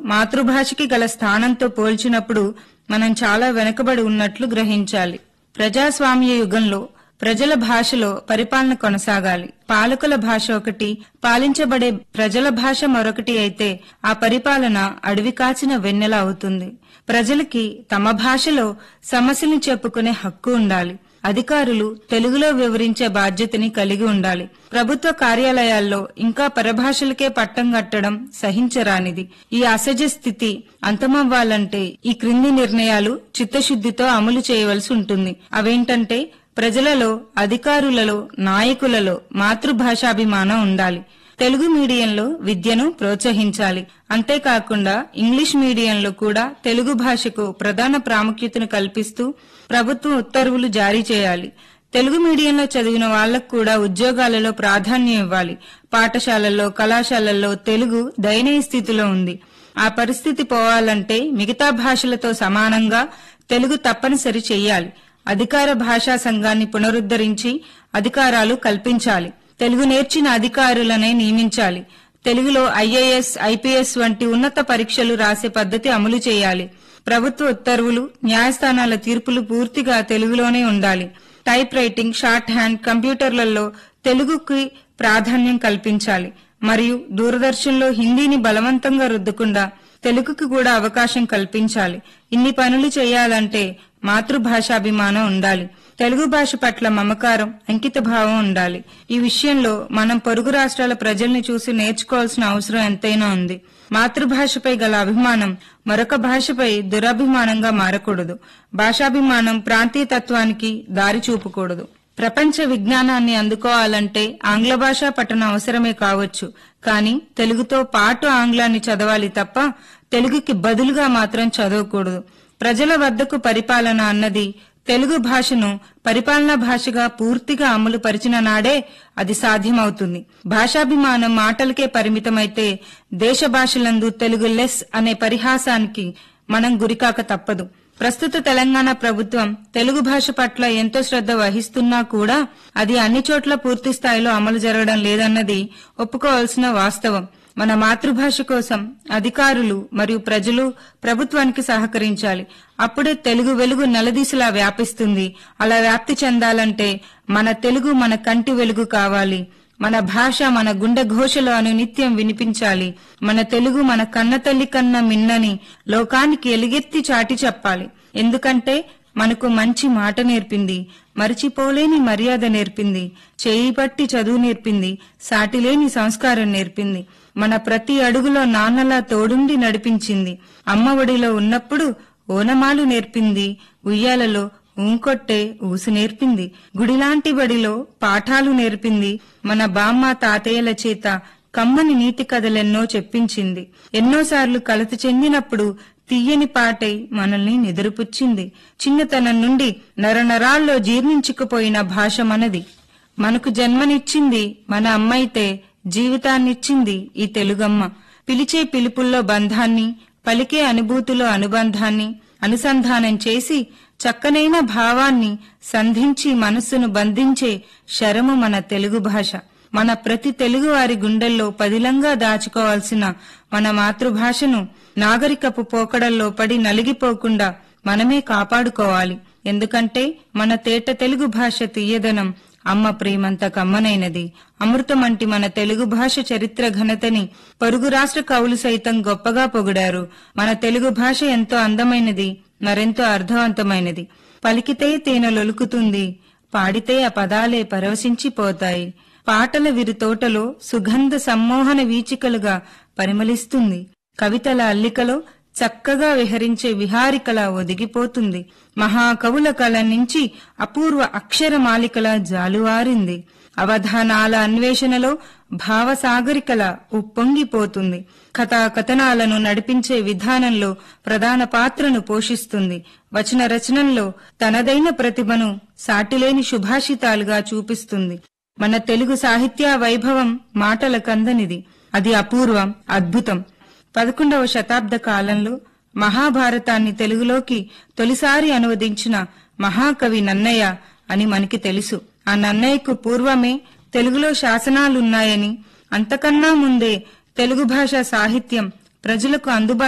మాతృభాషకి గల స్థానంతో పోల్చినప్పుడు మనం చాలా వెనుకబడి ఉన్నట్లు గ్రహించాలి ప్రజాస్వామ్య యుగంలో ప్రజల భాషలో పరిపాలన కొనసాగాలి పాలకుల భాష ఒకటి పాలించబడే ప్రజల భాష మరొకటి అయితే ఆ పరిపాలన అడవి కాచిన వెన్నెల అవుతుంది ప్రజలకి తమ భాషలో సమస్యల్ని చెప్పుకునే హక్కు ఉండాలి అధికారులు తెలుగులో వివరించే బాధ్యతని కలిగి ఉండాలి ప్రభుత్వ కార్యాలయాల్లో ఇంకా పరభాషలకే పట్టం కట్టడం సహించరానిది ఈ అసహజ స్థితి అంతమవ్వాలంటే ఈ క్రింది నిర్ణయాలు చిత్తశుద్ధితో అమలు చేయవలసి ఉంటుంది అవేంటంటే ప్రజలలో అధికారులలో నాయకులలో మాతృభాషాభిమానం ఉండాలి తెలుగు మీడియంలో విద్యను ప్రోత్సహించాలి అంతేకాకుండా ఇంగ్లీష్ మీడియంలో కూడా తెలుగు భాషకు ప్రధాన ప్రాముఖ్యతను కల్పిస్తూ ప్రభుత్వం ఉత్తర్వులు జారీ చేయాలి తెలుగు మీడియంలో చదివిన వాళ్లకు కూడా ఉద్యోగాలలో ప్రాధాన్యం ఇవ్వాలి పాఠశాలల్లో కళాశాలల్లో తెలుగు దయనీయ స్థితిలో ఉంది ఆ పరిస్థితి పోవాలంటే మిగతా భాషలతో సమానంగా తెలుగు తప్పనిసరి చెయ్యాలి అధికార భాషా సంఘాన్ని పునరుద్ధరించి అధికారాలు కల్పించాలి తెలుగు నేర్చిన అధికారులనే నియమించాలి తెలుగులో ఐఏఎస్ ఐపీఎస్ వంటి ఉన్నత పరీక్షలు రాసే పద్ధతి అమలు చేయాలి ప్రభుత్వ ఉత్తర్వులు న్యాయస్థానాల తీర్పులు పూర్తిగా తెలుగులోనే ఉండాలి టైప్ రైటింగ్ షార్ట్ హ్యాండ్ కంప్యూటర్లలో తెలుగుకి ప్రాధాన్యం కల్పించాలి మరియు దూరదర్శన్లో హిందీని బలవంతంగా రుద్దకుండా తెలుగుకి కూడా అవకాశం కల్పించాలి ఇన్ని పనులు చేయాలంటే మాతృభాషాభిమానం ఉండాలి తెలుగు భాష పట్ల మమకారం అంకిత భావం ఉండాలి ఈ విషయంలో మనం పొరుగు రాష్ట్రాల ప్రజల్ని చూసి నేర్చుకోవాల్సిన అవసరం ఎంతైనా ఉంది మాతృభాషపై గల అభిమానం మరొక భాషపై దురభిమానంగా మారకూడదు భాషాభిమానం ప్రాంతీయతత్వానికి దారి చూపకూడదు ప్రపంచ విజ్ఞానాన్ని అందుకోవాలంటే ఆంగ్ల భాష పఠనం అవసరమే కావచ్చు కానీ తెలుగుతో పాటు ఆంగ్లాన్ని చదవాలి తప్ప తెలుగుకి బదులుగా మాత్రం చదవకూడదు ప్రజల వద్దకు పరిపాలన అన్నది తెలుగు భాషను పరిపాలనా భాషగా పూర్తిగా అమలు పరిచిన నాడే అది సాధ్యమవుతుంది భాషాభిమానం మాటలకే పరిమితమైతే దేశ భాషలందు తెలుగు లెస్ అనే పరిహాసానికి మనం గురికాక తప్పదు ప్రస్తుత తెలంగాణ ప్రభుత్వం తెలుగు భాష పట్ల ఎంతో శ్రద్ధ వహిస్తున్నా కూడా అది అన్ని చోట్ల పూర్తి స్థాయిలో అమలు జరగడం లేదన్నది ఒప్పుకోవాల్సిన వాస్తవం మన మాతృభాష కోసం అధికారులు మరియు ప్రజలు ప్రభుత్వానికి సహకరించాలి అప్పుడే తెలుగు వెలుగు నెలదీసలా వ్యాపిస్తుంది అలా వ్యాప్తి చెందాలంటే మన తెలుగు మన కంటి వెలుగు కావాలి మన భాష మన గుండె ఘోషలో అను నిత్యం వినిపించాలి మన తెలుగు మన కన్న తల్లి కన్న మిన్నని లోకానికి ఎలుగెత్తి చాటి చెప్పాలి ఎందుకంటే మనకు మంచి మాట నేర్పింది మరిచిపోలేని మర్యాద నేర్పింది చేయి పట్టి చదువు నేర్పింది సాటిలేని సంస్కారం నేర్పింది మన ప్రతి అడుగులో నాన్నలా తోడుండి నడిపించింది అమ్మ ఒడిలో ఉన్నప్పుడు ఓనమాలు నేర్పింది ఉయ్యాలలో ఊంకొట్టే ఊసు నేర్పింది గుడిలాంటి బడిలో పాఠాలు నేర్పింది మన బామ్మ తాతయ్యల చేత కమ్మని నీతి కథలెన్నో చెప్పించింది ఎన్నోసార్లు కలత చెందినప్పుడు తీయని పాటై మనల్ని నిద్రపుచ్చింది చిన్నతనం నుండి నరనరాల్లో జీర్ణించుకుపోయిన భాష మనది మనకు జన్మనిచ్చింది మన అమ్మైతే జీవితాన్నిచ్చింది ఈ తెలుగమ్మ పిలిచే పిలుపుల్లో బంధాన్ని పలికే అనుభూతిలో అనుబంధాన్ని అనుసంధానం చేసి చక్కనైన భావాన్ని సంధించి మనస్సును బంధించే శరము మన తెలుగు భాష మన ప్రతి తెలుగువారి గుండెల్లో పదిలంగా దాచుకోవాల్సిన మన మాతృభాషను నాగరికపు పోకడల్లో పడి నలిగిపోకుండా మనమే కాపాడుకోవాలి ఎందుకంటే మన తేట తెలుగు భాష తీయదనం అమ్మ ప్రేమంత కమ్మనైనది అమృతమంటి మన తెలుగు భాష చరిత్ర ఘనతని పొరుగు రాష్ట్ర కవులు సైతం గొప్పగా పొగిడారు మన తెలుగు భాష ఎంతో అందమైనది మరెంతో అర్థవంతమైనది పలికితే తేనెలొలుకుతుంది పాడితే ఆ పదాలే పరవశించిపోతాయి పాటల విరి తోటలో సుగంధ సమ్మోహన వీచికలుగా పరిమళిస్తుంది కవితల అల్లికలో చక్కగా విహరించే విహారికలా ఒదిగిపోతుంది మహాకవుల కళ నుంచి అపూర్వ అక్షరమాలికల జాలువారింది అవధానాల అన్వేషణలో భావసాగరికల ఉప్పొంగిపోతుంది కథాకథనాలను నడిపించే విధానంలో ప్రధాన పాత్రను పోషిస్తుంది వచన రచనల్లో తనదైన ప్రతిభను సాటిలేని సుభాషితాలుగా చూపిస్తుంది మన తెలుగు సాహిత్య వైభవం మాటల కందనిది అది అపూర్వం అద్భుతం పదకొండవ శతాబ్ద కాలంలో మహాభారతాన్ని తెలుగులోకి తొలిసారి అనువదించిన మహాకవి నన్నయ్య అని మనకి తెలుసు ఆ నన్నయ్యకు పూర్వమే తెలుగులో శాసనాలున్నాయని అంతకన్నా ముందే తెలుగు భాష సాహిత్యం ప్రజలకు అందుబాటు